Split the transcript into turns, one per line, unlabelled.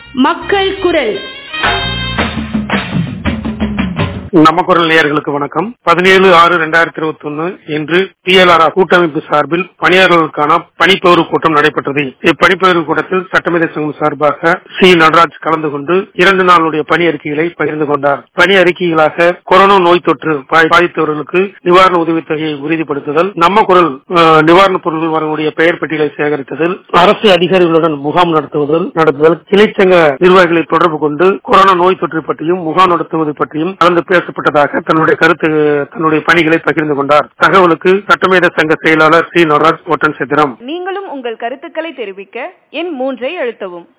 மக்கள் குரல்
நம்ம குரல் நேயர்களுக்கு வணக்கம் பதினேழு ஆறு ரெண்டாயிரத்தி இருபத்தி ஒன்னு இன்று பிஎல்ஆர் கூட்டமைப்பு சார்பில் பணியாளர்களுக்கான பணிப்பெயர்வு கூட்டம் நடைபெற்றது இப்பணிப்பெயர்வு கூட்டத்தில் சட்டமேதை சங்கம் சார்பாக சி நடராஜ் கலந்து கொண்டு இரண்டு நாளுடைய பணி அறிக்கைகளை பகிர்ந்து கொண்டார் பணி அறிக்கைகளாக கொரோனா நோய் தொற்று பா- பாதித்தவர்களுக்கு நிவாரண உதவித்தொகையை உறுதிப்படுத்துதல் நம்ம குரல் அஹ், நிவாரணப் பொருட்கள் வரக்கூடிய பெயர் பட்டியலை சேகரித்தல் அரசு அதிகாரிகளுடன் முகாம் நடத்துவதல் நடத்துதல் கிளைச்சங்க நிர்வாகிகளை தொடர்பு கொண்டு கொரோனா நோய் தொற்று பற்றியும் முகாம் நடத்துவது பற்றியும் கலந்து பேசப்பட்டதாக தன்னுடைய கருத்து தன்னுடைய பணிகளை பகிர்ந்து கொண்டார் தகவலுக்கு சட்டமேத சங்க செயலாளர் சி நடராஜ் ஒட்டன் சித்திரம்
நீங்களும் உங்கள் கருத்துக்களை தெரிவிக்க எண் மூன்றை அழுத்தவும்